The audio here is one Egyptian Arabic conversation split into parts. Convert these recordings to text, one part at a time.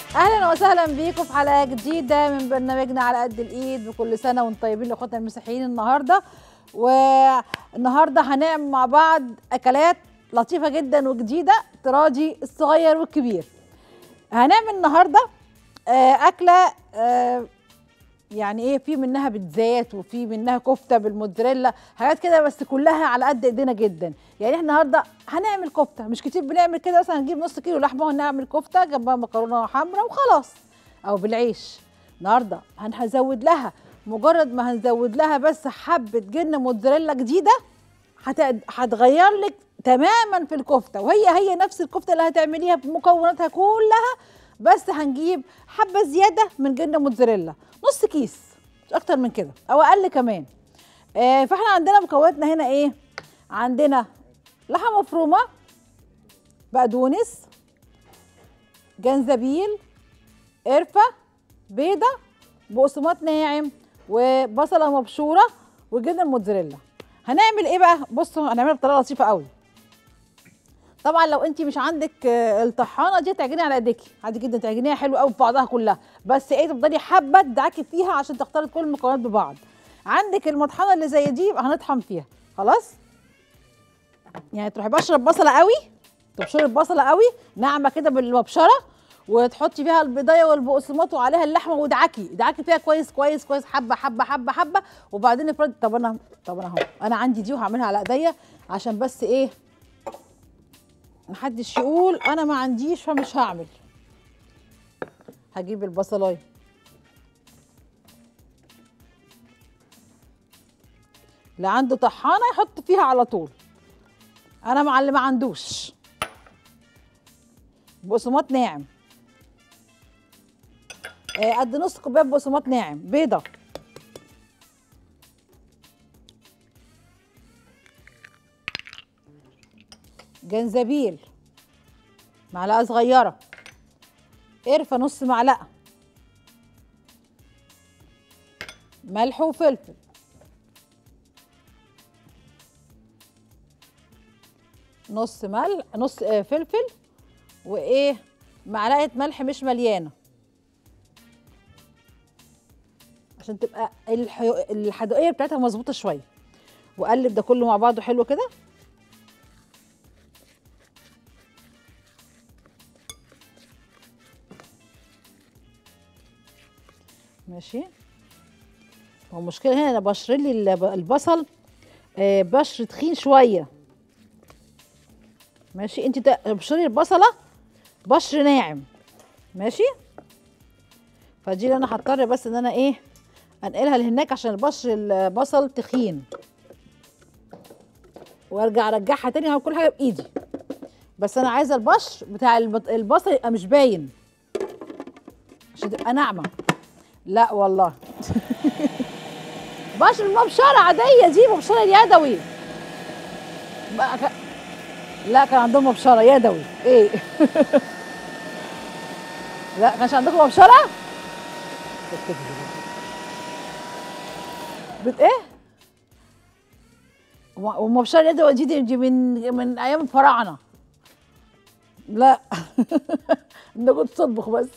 اهلا وسهلا بيكم في حلقه جديده من برنامجنا على قد الايد وكل سنه وانتم طيبين لاخواتنا المسيحيين النهارده والنهارده هنعمل مع بعض اكلات لطيفه جدا وجديده تراضي الصغير والكبير هنعمل النهارده آه، اكله آه، يعني ايه في منها بيتزات وفي منها كفته بالموتزاريلا حاجات كده بس كلها على قد ايدينا جدا يعني احنا النهارده هنعمل كفته مش كتير بنعمل كده مثلا هنجيب نص كيلو لحمه ونعمل كفته جنبها مكرونه حمراء وخلاص او بالعيش النهارده هنزود لها مجرد ما هنزود لها بس حبه جبنه موتزاريلا جديده هت- هتغير لك تماما في الكفته وهي هي نفس الكفته اللي هتعمليها بمكوناتها كلها بس هنجيب حبه زياده من جبنه موتزاريلا نص كيس مش اكتر من كده او اقل كمان آه فاحنا عندنا مكوناتنا هنا ايه عندنا لحمه مفرومه بقدونس جنزبيل قرفه بيضه بقسماط ناعم وبصله مبشوره وجبنه موتزاريلا هنعمل ايه بقى بصوا هنعملها بطريقه لطيفه قوي طبعا لو انت مش عندك آه، الطحانه دي تعجنيها على ايديكي عادي جدا تعجنيها حلو قوي ببعضها كلها بس ايه تفضلي حبه تدعكي فيها عشان تختلط كل المكونات ببعض عندك المطحنه اللي زي دي يبقى هنطحن فيها خلاص يعني تروحي بشرب بصله قوي تبشري البصله قوي ناعمه كده بالمبشره وتحطي فيها البيضايه والبقسماط وعليها اللحمه وادعكي ادعكي فيها كويس كويس كويس حبه حبه حبه حبه وبعدين افرضي طب انا طب انا اهو انا عندي دي وهعملها على ايديا عشان بس ايه محدش يقول انا ما عنديش فمش هعمل هجيب البصلايه اللي عنده طحانه يحط فيها على طول انا مع اللي ما عندوش بقسماط ناعم آه، قد نص كوبايه بقسماط ناعم بيضه جنزبيل معلقه صغيره قرفه نص معلقه ملح وفلفل نص ملح نص آه، فلفل وايه معلقه ملح مش مليانه عشان تبقى الحيو... الحدوقيه بتاعتها مظبوطه شويه وقلب ده كله مع بعضه حلو كده ماشي هو المشكله هنا انا بشر لي الب- البصل آه، بشر تخين شويه ماشي انت تا- بشري البصله بشر ناعم ماشي فدي اللي انا هضطر بس ان انا ايه انقلها لهناك عشان البشر البصل تخين وارجع ارجعها تاني على كل حاجه بايدي بس انا عايزه البشر بتاع الب- البصل يبقى مش باين عشان تبقى ناعمه لا والله بشر المبشره عاديه دي مبشره اليدوي بقى ك- لا كان عندهم مبشره يدوي ايه لا كانش عندكم مبشره بت ايه وم- ومبشره اليدوي دي, دي, دي من من ايام الفراعنه لا انت كنت تطبخ بس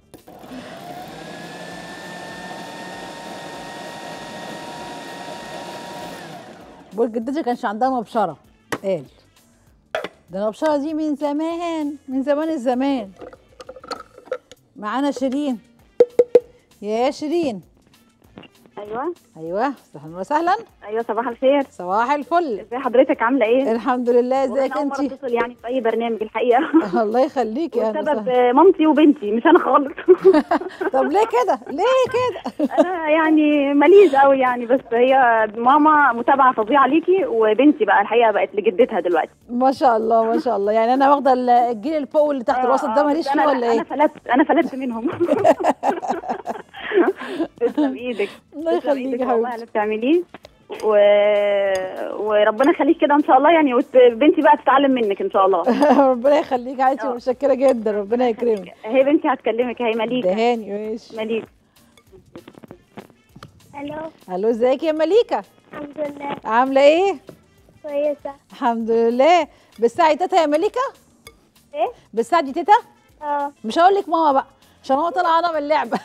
بقول جدتي كانش عندها مبشره قال ده المبشره دي من زمان من زمان الزمان معانا شيرين يا شيرين ايوه ايوه اهلا وسهلا ايوه صباح الخير صباح الفل ازي حضرتك عامله ايه الحمد لله والله ازيك أنا أول مرة انت اتصل يعني في اي برنامج الحقيقه الله يخليكي يا بسبب وسهلا مامتي وبنتي مش انا خالص طب ليه كده ليه كده انا يعني ماليش قوي يعني بس هي ماما متابعه فظيعه ليكي وبنتي بقى الحقيقه بقت لجدتها دلوقتي ما شاء الله ما شاء الله يعني انا واخده ال- الجيل اللي فوق واللي تحت آه، الوسط آه، ده بس ماليش أنا- فيه ولا انا ايه فلتت انا فلتت منهم تسلم ايدك الله تسلم يخليكي إيدك يا والله حبيبتي اللي بتعمليه و... وربنا يخليك كده ان شاء الله يعني وبنتي بقى تتعلم منك ان شاء الله ربنا يخليك يا حبيبتي آه. متشكره جدا ربنا يكرمك هي بنتي هتكلمك هي مليكه دهاني ماشي مليكه الو الو ازيك يا مليكه الحمد لله عامله ايه كويسة الحمد لله بتساعدي تيتا يا مليكه ايه؟ بتساعدي تيتا اه مش هقول لك ماما بقى عشان هو طلع انا من اللعبه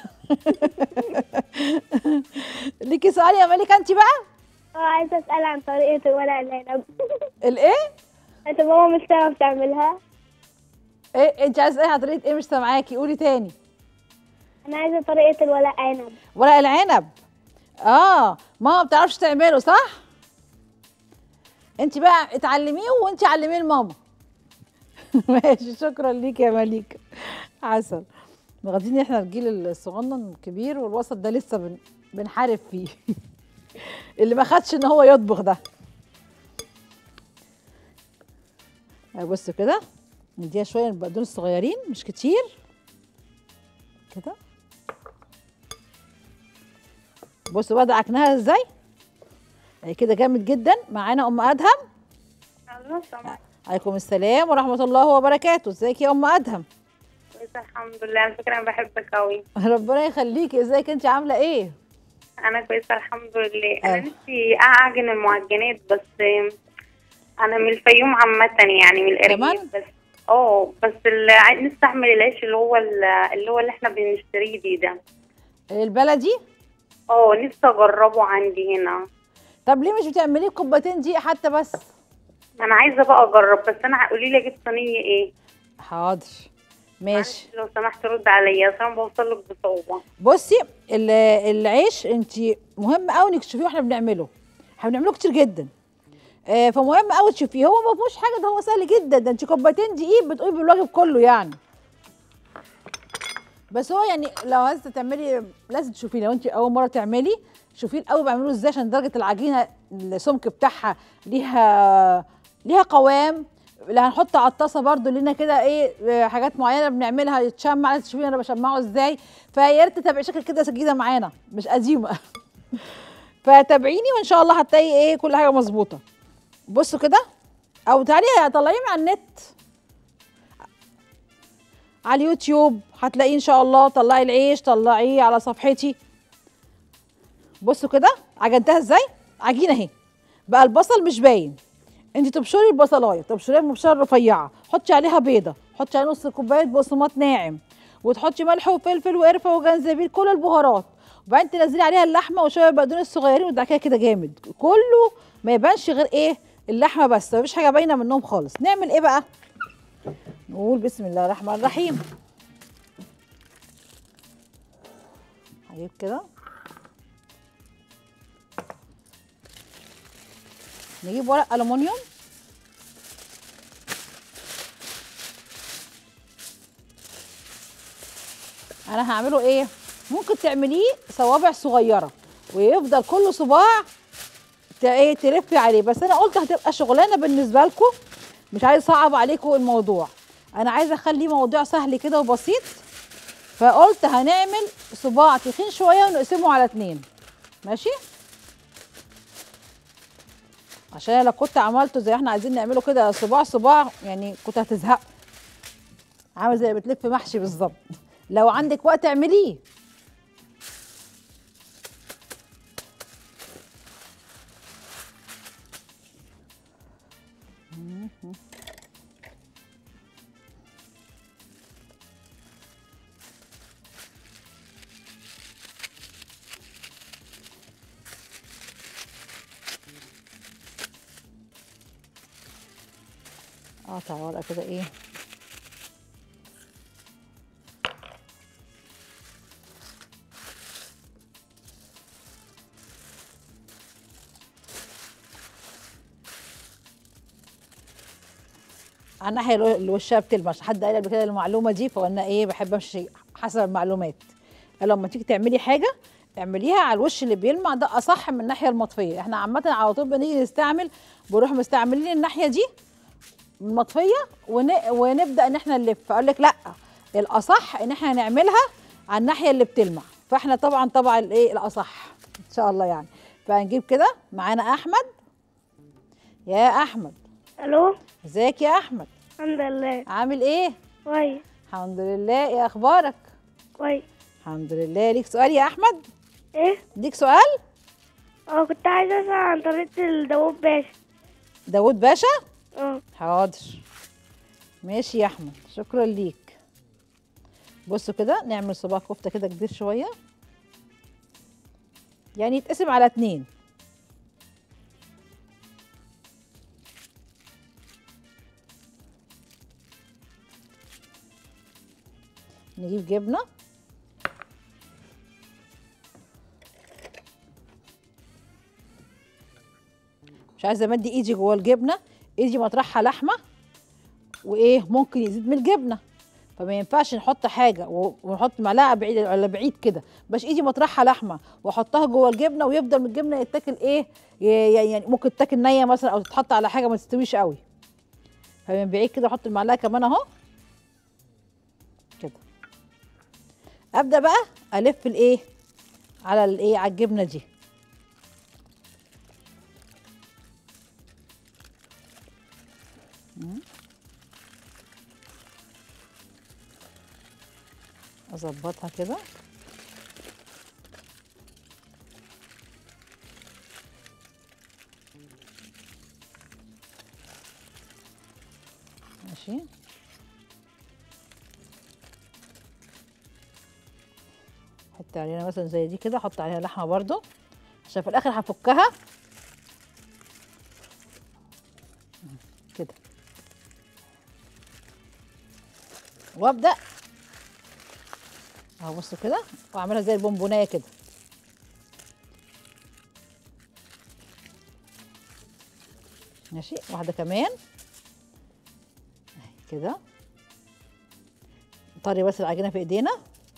ليكي سؤال يا ملكه انت بقى اه عايزة أسأل عن طريقة الورق العنب الايه انت ماما مش تعرف تعملها ايه انت عايزه ايه طريقه ايه مش سامعاكي قولي تاني أنا عايزة طريقة الورق عنب ورق العنب اه ماما ما بتعرفش تعمله صح انت بقى اتعلميه وانت علميه لماما ماشي شكرا ليك يا مليكه عسل واخدين احنا الجيل الصغنن الكبير والوسط ده لسه بن... بنحارب فيه اللي ما خدش ان هو يطبخ ده آه، بص كده نديها شويه من البقدونس الصغيرين مش كتير كده بصوا بقى دعكناها ازاي اهي كده جامد جدا معانا ام ادهم الله سامعك عليكم السلام ورحمه الله وبركاته ازيك يا ام ادهم كويسة الحمد لله على فكرة أنا بحبك أوي ربنا يخليكي ازيك انت عامله ايه أنا كويسة الحمد لله أه. أنا نفسي أعجن المعجنات بس أنا من الفيوم عامة يعني من كمان؟ الأرياف بس اه بس اللي عايز- نفسي أعمل العيش اللي هو ال- اللي هو اللي احنا بنشتريه دي ده البلدي اه نفسي أجربه عندي هنا طب ليه مش بتعمليه بكوبايتين دقيق حتى بس أنا عايزة بقى أجرب بس أنا قولي لي أجيب صينية إيه حاضر ماشي معلش لو سمحت رد عليا أصل أنا بوصل لك بصعوبة بصي ال- العيش انت مهم قوي انك تشوفيه واحنا بنعمله احنا بنعمله كتير جدا آه، فمهم قوي تشوفيه هو ما فيهوش حاجه ده هو سهل جدا ده انت كوبايتين دقيق بتقومي بالواجب كله يعني بس هو يعني لو عايزه تعملي لازم تشوفيه لو انت اول مره تعملي شوفيه الاول بعمله ازاي عشان درجه العجينه السمك بتاعها ليها ليها قوام اللي هنحط على الطاسه برده لنا كده ايه آه، حاجات معينه بنعملها يتشمع لازم تشوفي انا بشمعه ازاي فيا ريت تتابعي شكل كده سجيده معانا مش قديمه فتابعيني وان شاء الله هتلاقي ايه كل حاجه مظبوطه بصوا كده او تعالي طلعيه من على النت على اليوتيوب هتلاقيه ان شاء الله طلعي العيش طلعيه على صفحتي بصوا كده عجنتها ازاي عجينه اهي بقى البصل مش باين انت تبشري البصلايه تبشريها بمبشره رفيعه حطي عليها بيضه حطي عليها نص كوبايه بقسماط ناعم وتحطي ملح وفلفل وقرفه وجنزبيل كل البهارات وبعدين تنزلي عليها اللحمه وشويه بقدونس صغيرين وتدعكيها كده جامد كله ما يبانش غير ايه اللحمه بس مفيش حاجه باينه منهم خالص نعمل ايه بقى نقول بسم الله الرحمن الرحيم هجيب كده نجيب ورق ألمونيوم انا هعمله ايه ممكن تعمليه صوابع صغيره ويفضل كل صباع ت- ايه تلفي عليه بس انا قلت هتبقى شغلانه بالنسبه لكم مش عايز اصعب عليكم الموضوع انا عايزه اخليه موضوع سهل كده وبسيط فقلت هنعمل صباع تخين شويه ونقسمه على اتنين ماشي عشان لو كنت عملته زي احنا عايزين نعمله كده صباع صباع يعني كنت هتزهق عامل زي بتلف محشي بالظبط لو عندك وقت اعمليه اقطع ورقه كده ايه على الناحيه اللي اللي وشها بتلمع حد قال قبل كده المعلومه دي فقلنا ايه بحب امشي حسب المعلومات قال لما تيجي تعملي حاجه اعمليها على الوش اللي بيلمع ده اصح من الناحيه المطفيه احنا عامه على طول بنيجي نستعمل بنروح مستعملين الناحيه دي المطفيه ون... ونبدا ان احنا نلف فاقول لك لا الاصح ان احنا نعملها على الناحيه اللي بتلمع فاحنا طبعا طبعا الايه الاصح ان شاء الله يعني فهنجيب كده معانا احمد يا احمد الو ازيك يا احمد الحمد لله عامل ايه كويس الحمد لله ايه اخبارك كويس الحمد لله ليك سؤال يا احمد ايه ليك سؤال اه كنت عايزه اسال عن طريقه الداوود باشا داود باشا اه حاضر ماشي يا احمد شكرا ليك بصوا كده نعمل صباع كفته كده كبير شويه يعني يتقسم على اتنين نجيب جبنه مش عايزه امد ايدي جوه الجبنه ايدي مطرحها لحمه وايه ممكن يزيد من الجبنه فما ينفعش نحط حاجه و- ونحط معلقه بعيد ولا بعيد كده باش ايدي مطرحها لحمه واحطها جوه الجبنه ويفضل من الجبنه يتاكل ايه ي- يعني ممكن تاكل نيه مثلا او تتحط على حاجه ما تستويش قوي فمن بعيد كده احط المعلقه كمان اهو كده ابدا بقى الف الايه على الايه على الجبنه دي مم. اظبطها كده ماشي حط عليها مثلا زي دي كده احط عليها لحمه برضو عشان في الاخر هفكها كده وابدا اهو بصوا كده واعملها زي البونبونايه كده ماشي واحده كمان أهي كده نطري بس العجينه في ايدينا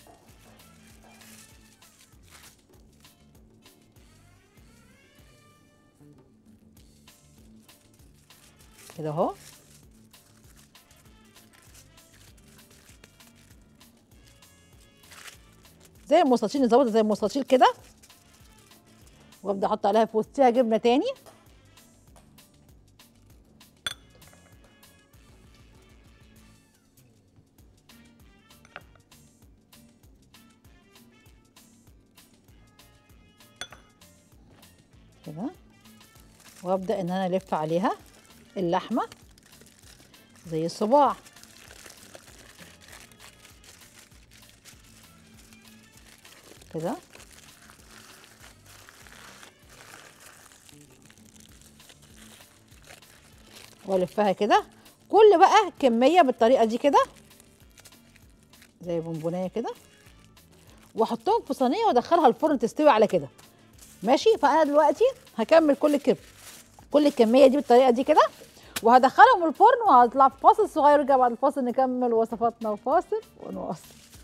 كده اهو زي المستطيل نظبطها زي المستطيل كده وابدا احط عليها في وسطها جبنه تاني كده وابدا ان انا الف عليها اللحمه زي الصباع كده والفها كده كل بقى كميه بالطريقه دي كده زي بونبونيه كده واحطهم في صينيه وادخلها الفرن تستوي على كده ماشي فانا دلوقتي هكمل كل كم كل الكميه دي بالطريقه دي كده وهدخلهم الفرن وهطلع في فاصل صغير ونرجع بعد الفاصل نكمل وصفاتنا وفاصل ونواصل